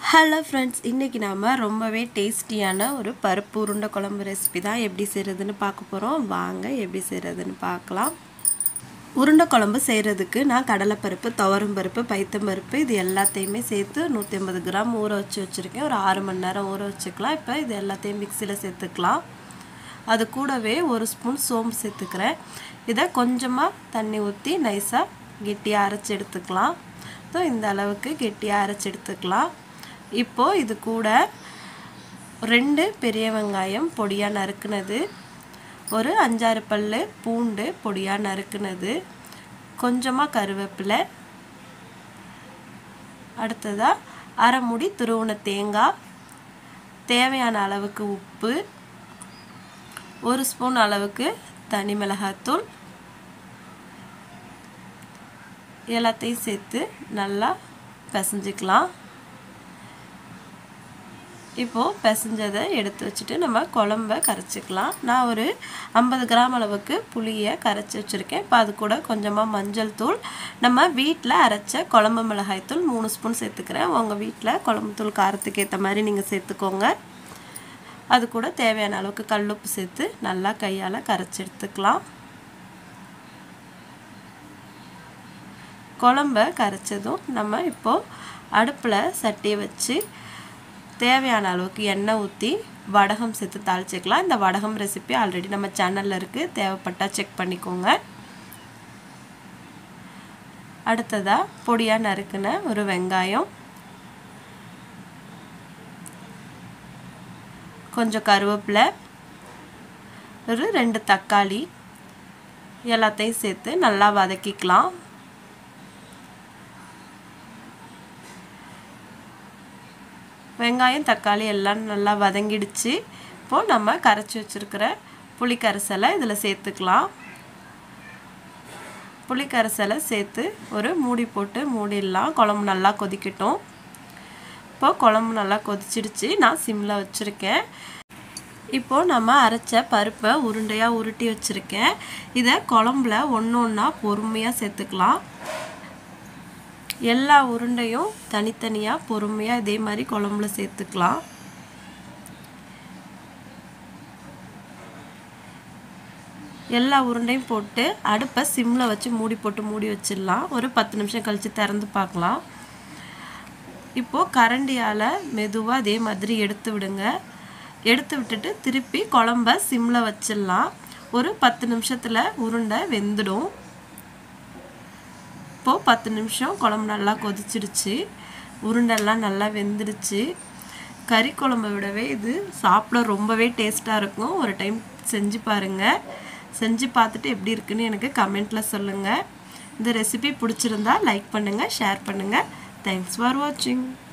hello friends இன்றைக்கி நாம் ரொம்பவே டேஸ்டியான ஒரு பருப்பு உருண்டை குழம்பு ரெசிபி தான் எப்படி செய்கிறதுன்னு பார்க்க போகிறோம் வாங்க எப்படி செய்கிறதுன்னு பார்க்கலாம் உருண்டை குழம்பு செய்கிறதுக்கு நான் கடலைப்பருப்பு துவரம் பருப்பு பைத்தம் பருப்பு இது எல்லாத்தையுமே சேர்த்து நூற்றி ஐம்பது கிராம் ஊற வச்சு வச்சுருக்கேன் ஒரு ஆறு மணி நேரம் ஊற வச்சுக்கலாம் இப்போ இது எல்லாத்தையும் மிக்சியில் சேர்த்துக்கலாம் அது கூடவே ஒரு ஸ்பூன் சோம்பு சேர்த்துக்கிறேன் இதை கொஞ்சமாக தண்ணி ஊற்றி நைஸாக கெட்டியாக அரைச்சி எடுத்துக்கலாம் ஸோ இந்த அளவுக்கு கெட்டியாக அரைச்சி எடுத்துக்கலாம் இப்போது இது கூட ரெண்டு பெரிய வெங்காயம் பொடியாக நறுக்குனது ஒரு அஞ்சாறு பல் பூண்டு பொடியாக நறுக்குனது கொஞ்சமாக கருவேப்பிலை அடுத்ததாக அரை முடி துருவன தேங்காய் தேவையான அளவுக்கு உப்பு ஒரு ஸ்பூன் அளவுக்கு தனி மிளகாத்தூள் எல்லாத்தையும் சேர்த்து நல்லா பிசைஞ்சிக்கலாம் இப்போது பிசைஞ்சதை எடுத்து வச்சுட்டு நம்ம குழம்ப கரைச்சிக்கலாம் நான் ஒரு ஐம்பது கிராம் அளவுக்கு புளியை கரைச்சி வச்சுருக்கேன் இப்போ அது கூட கொஞ்சமாக மஞ்சள் தூள் நம்ம வீட்டில் அரைச்ச குழம்பு மிளகாய் தூள் மூணு ஸ்பூன் சேர்த்துக்கிறேன் உங்கள் வீட்டில் குழம்பு தூள் காரத்துக்கு ஏற்ற மாதிரி நீங்கள் சேர்த்துக்கோங்க அது கூட தேவையான அளவுக்கு கல்லுப்பு சேர்த்து நல்லா கையால் கரைச்சி எடுத்துக்கலாம் குழம்ப கரைச்சதும் நம்ம இப்போது அடுப்பில் சட்டியை வச்சு தேவையான அளவுக்கு எண்ணெய் ஊற்றி வடகம் சேர்த்து தாளிச்சிக்கலாம் இந்த வடகம் ரெசிபி ஆல்ரெடி நம்ம சேனலில் இருக்குது தேவைப்பட்டால் செக் பண்ணிக்கோங்க அடுத்ததாக பொடியாக நறுக்கின ஒரு வெங்காயம் கொஞ்சம் கருவேப்பிலை ஒரு ரெண்டு தக்காளி எல்லாத்தையும் சேர்த்து நல்லா வதக்கிக்கலாம் வெங்காயம் தக்காளி எல்லாம் நல்லா வதங்கிடுச்சு இப்போது நம்ம கரைச்சி வச்சுருக்கிற புளி கரைசலை இதில் சேர்த்துக்கலாம் புளி கரைசலை சேர்த்து ஒரு மூடி போட்டு மூடிடலாம் குழம்பு நல்லா கொதிக்கட்டும் இப்போ குழம்பு நல்லா கொதிச்சிடுச்சு நான் சிம்மில் வச்சுருக்கேன் இப்போது நம்ம அரைச்ச பருப்பை உருண்டையாக உருட்டி வச்சுருக்கேன் இதை குழம்புல ஒன்று ஒன்றா பொறுமையாக சேர்த்துக்கலாம் எல்லா உருண்டையும் தனித்தனியாக பொறுமையாக இதே மாதிரி குழம்புல சேர்த்துக்கலாம் எல்லா உருண்டையும் போட்டு அடுப்பை சிம்மில் வச்சு மூடி போட்டு மூடி வச்சிடலாம் ஒரு பத்து நிமிஷம் கழித்து திறந்து பார்க்கலாம் இப்போது கரண்டியால் மெதுவாக அதே மாதிரி எடுத்து விடுங்க எடுத்து விட்டுட்டு திருப்பி குழம்ப சிம்மில் வச்சிடலாம் ஒரு பத்து நிமிஷத்தில் உருண்டை வெந்துடும் இப்போது பத்து நிமிஷம் குழம்பு நல்லா கொதிச்சிடுச்சு உருண்டெல்லாம் நல்லா வெந்துடுச்சு கறி குழம்பை விடவே இது சாப்பிட ரொம்பவே டேஸ்ட்டாக இருக்கும் ஒரு டைம் செஞ்சு பாருங்கள் செஞ்சு பார்த்துட்டு எப்படி இருக்குன்னு எனக்கு கமெண்ட்டில் சொல்லுங்கள் இந்த ரெசிபி பிடிச்சிருந்தா லைக் பண்ணுங்கள் ஷேர் பண்ணுங்கள் தேங்க்ஸ் ஃபார் வாட்சிங்